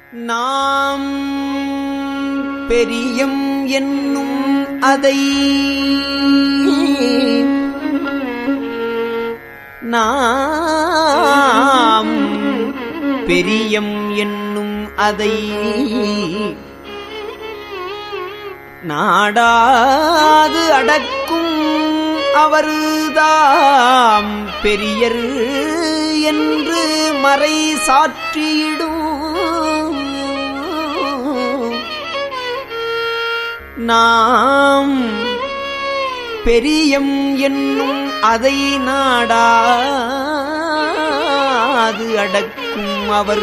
நாம் பெரியம் என்னும் அதை நாம் பெரியம் என்னும் அதை நாடாது அடக்கும் அவர்தாம் பெரியர் என்று மறை சாற்றியிடும் நாம் பெரியம் என்னும் அதை நாடாது அடக்கும் அவர்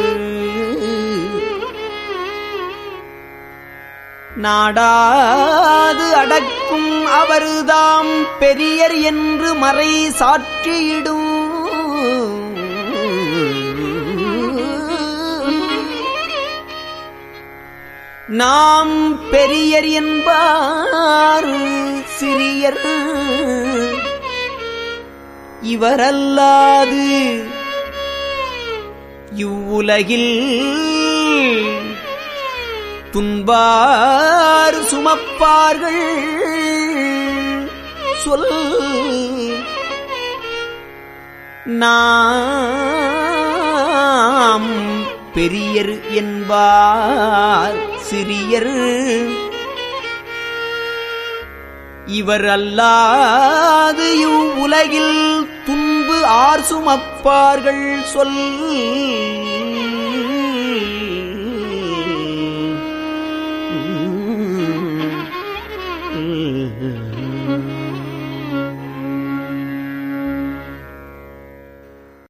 நாடாது அடக்கும் அவர்தாம் பெரியர் என்று மறை சாற்றியிடும் நாம் பெரியர் என்பார் சிறியர் இவரல்லாது இவ்வுலகில் துன்பார் சுமப்பார்கள் சொல் நாம் பெரியர் என்பார் சிறியர் இவர் அல்லாது இவ்வுலகில் துன்பு ஆர் சுமப்பார்கள் சொல்